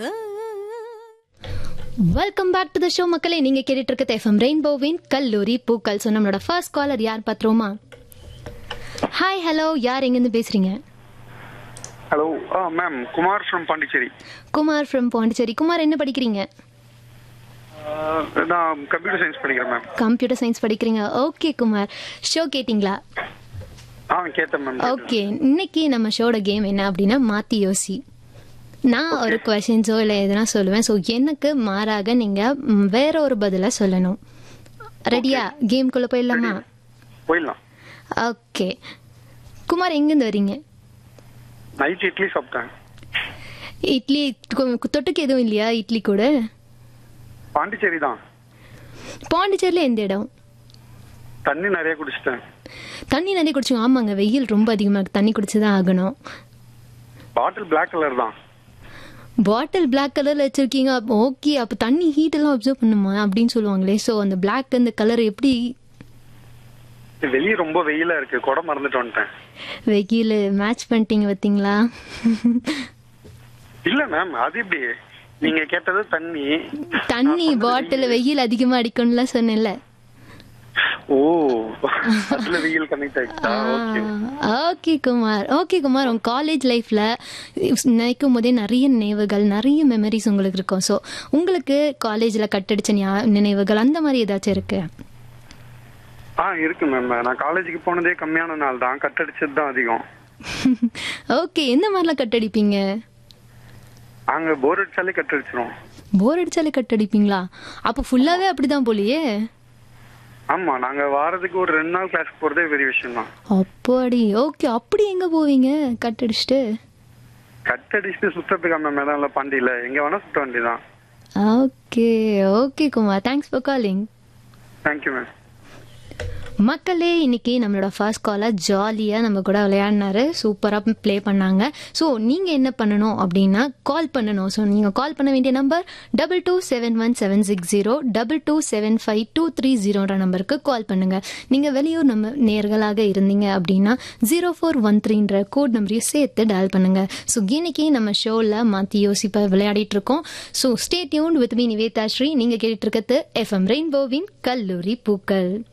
welcome back to the show மக்களே நீங்க கேட்டுட்டு இருக்க எஃப்எம் ரெயின்போவின் கல்லூரி பூக்கள் ஸோ நம்மளோட ஃபர்ஸ்ட் காலர் யார் பாத்துருவோமா ஹாய் ஹலோ யார் எங்கேருந்து பேசுறீங்க ஹலோ ஆ ma'am Kumar from Pondicherry Kumar from Pondicherry Kumar என்ன படிக்கிறீங்க நான் கம்ப்யூட்டர் சயின்ஸ் படிக்கிறேன் மேம் கம்ப்யூட்டர் சயின்ஸ் படிக்கிறீங்க ஓகே குமார் ஷோ கேட்டிங்களா ஆ கேட்டேன் மேம் ஓகே இன்னைக்கு நம்ம ஷோட கேம் என்ன அப்படின்னா மாத்தி யோசி நான் ஒரு கொஷின்ஸோ இல்லை எதுனா சொல்லுவேன் ஸோ எனக்கு மாறாக நீங்க ம், வேற ஒரு பதிலை சொல்லணும் ரெடியா கேம்குள்ள போயிடலாமா போயிடலாம் ஓகே குமார் எங்கேருந்து வரீங்க நைட் இட்லி சாப்பிட்டேன் இட்லி கொ- தொட்டுக்கு எதுவும் இல்லையா இட்லி கூட பாண்டிச்சேரி தான் பாண்டிச்சேரியில் எந்த இடம் தண்ணி நிறைய குடிச்சிட்டேன் தண்ணி நிறைய குடிச்சோம் ஆமாங்க வெயில் ரொம்ப அதிகமாக இருக்கு தண்ணி குடிச்சு தான் ஆகணும் பாட்டில் பிளாக் கலர் தான் பாட்டில் பிளாக் கலரில் வச்சிருக்கீங்க அப்போ ஓகே அப்போ தண்ணி ஹீட் எல்லாம் அப்சர்வ் பண்ணுமா அப்படின்னு சொல்லுவாங்களே ஸோ அந்த பிளாக் அந்த கலர் எப்படி வெளியே ரொம்ப வெயிலா இருக்கு குடம் மறந்துட்டு வந்துட்டேன் வெயில் மேட்ச் பண்ணிட்டீங்க பார்த்தீங்களா இல்ல மேம் அது எப்படி நீங்க கேட்டது தண்ணி தண்ணி நான் சொன்னது பாட்டில் வெயில் அதிகமாக அடிக்கணும்லாம் சொன்னேன்ல ஓ அதுல வெயில் கனெக்ட் ஆயிடுச்சா okay okay Kumar okay Kumar உங்க காலேஜ் லைஃப்ல நினைக்கும் போதே நிறைய நினைவுகள் நிறைய மெமரிஸ் உங்களுக்கு இருக்கும் ஸோ உங்களுக்கு காலேஜ்ல கட்டடிச்ச ஞா- நினைவுகள் அந்த மாதிரி ஏதாச்சும் இருக்கு ஆ இருக்கு மேம் நான் காலேஜுக்கு போனதே கம்மியான நாள் தான் கட்டடிச்சது தான் அதிகம் ஓகே எந்த மாதிரிலாம் கட்டடிப்பீங்க அங்க போர் அடிச்சாலே கட்டடிச்சிரும் போர் அடிச்சாலே கட்டடிப்பீங்களா அப்போ ஃபுல்லாவே அப்படிதான் போலியே ஆமா நாங்க வாரத்துக்கு ஒரு ரெண்டு நாள் கிளாஸ் போறதே பெரிய விஷயம் தான் அப்படி ஓகே அப்படி எங்க போவீங்க கட்டடிச்சிட்டு கட்டடிச்சுட்டு சுத்தத்துக்கு அந்த மேடம் பாண்டியில எங்க வேணா சுத்த வேண்டியதான் okay okay Kumar thanks for calling thank you ma'am மக்களே இன்னைக்கு நம்மளோட ஃபர்ஸ்ட் காலர் ஜாலியாக நம்ம கூட விளையாடினாரு சூப்பராக ப்ளே பண்ணாங்க ஸோ நீங்கள் என்ன பண்ணணும் அப்படின்னா கால் பண்ணணும் ஸோ நீங்கள் கால் பண்ண வேண்டிய number double two seven one seven six zero double two seven five two three ஜீரோன்ற நம்பருக்கு கால் பண்ணுங்கள் நீங்கள் வெளியூர் நம்ம நேர்களாக இருந்தீங்க அப்படின்னா ஜீரோ ஃபோர் ஒன் த்ரீன்ற கோட் நம்பரையும் சேர்த்து டயல் பண்ணுங்கள் ஸோ இன்னைக்கு நம்ம ஷோவில் மாற்றி யோசிப்ப விளையாடிட்டு இருக்கோம் so stay tune with me Nivetha Sri நீங்கள் கேட்டுட்டு இருக்கிறது எஃப்எம் ரெயின்போவின் கல்லூரி பூக்கள்